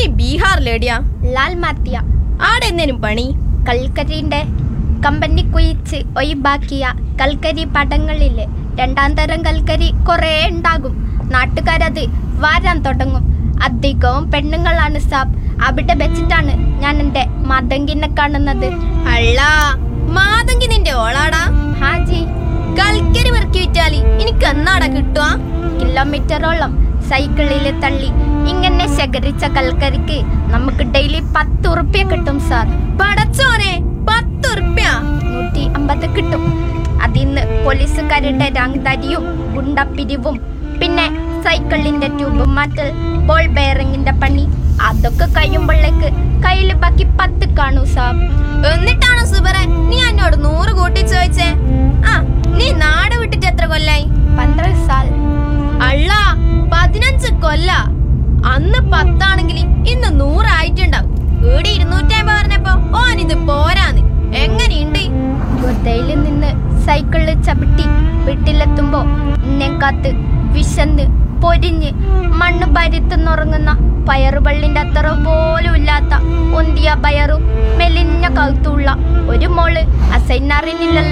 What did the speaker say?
നീ ബീഹാറിലേടിയാ ലാൽ മാത്തിയ ആടെ എന്നേനും പണി കൽക്കരിന്റെ കമ്പനി കുയിച്ച് ഒഴിവാക്കിയ കൽക്കരി പടങ്ങളില് രണ്ടാം തരം കൽക്കരി കുറേ ഉണ്ടാകും നാട്ടുകാരത് വാരാൻ തുടങ്ങും അധികവും പെണ്ണുങ്ങളാണ് സാബ് അവിടെ വെച്ചിട്ടാണ് ഞാൻ എൻ്റെ മതങ്കിനെ കാണുന്നത് അള്ളാ മാതങ്കി നിന്റെ ഓളാടാ ഹാജി കൽക്കരി പെറുക്കി വിറ്റാലി എനിക്ക് എന്നാടാ കിട്ടുക കിലോമീറ്ററോളം സൈക്കിളിൽ തള്ളി ഇങ്ങനെ ശേഖരിച്ച കൽക്കരിക്ക് നമുക്ക് ഡെയിലി പത്ത് ഉറുപ്പ്യ കിട്ടും സാർ പടച്ചോനെ പത്തുറുപ്യ നൂറ്റി അമ്പത് കിട്ടും അതിന്ന് പോലീസുകാരുടെ രാങ്തരിയും ഗുണ്ടപ്പിരിവും പിന്നെ സൈക്കിളിന്റെ ട്യൂബ് മാറ്റൽ ബോൾ ബെയറിങ്ങിന്റെ പണി അതൊക്കെ കഴിയുമ്പോഴേക്ക് കയ്യിൽ ബാക്കി പത്ത് കാണൂ സാബ് എന്നിട്ടാണോ സുബറെ നീ എന്നോട് നൂറ് കൂട്ടി ചോദിച്ചേ ആ നീ നാട് വിട്ടിട്ട് എത്ര കൊല്ലായി പന്ത്രണ്ട് സാൽ അള്ള പതിനഞ്ച് കൊല്ല അന്ന് പത്താണെങ്കിൽ ഇന്ന് നൂറായിട്ടുണ്ടാവും ഇവിടെ ഇരുന്നൂറ്റി അമ്പത് പറഞ്ഞപ്പോ ഓനിത് പോരാന്ന് എങ്ങനെയുണ്ട് ഗുർദയിൽ നിന്ന് സൈക്കിളിൽ ചവിട്ടി വീട്ടിലെത്തുമ്പോ എന്നെ കാത്ത് വിശന്ന് പൊരിഞ്ഞ് മണ്ണ് ഭരിത്തുന്നുറങ്ങുന്ന പയറുവള്ളിന്റെ അത്ര പോലും ഇല്ലാത്ത ഒന്തിയ പയറും മെലിഞ്ഞ കൗത്തുള്ള ഒരു മോള് അസൈനറിനില്ലല്ലോ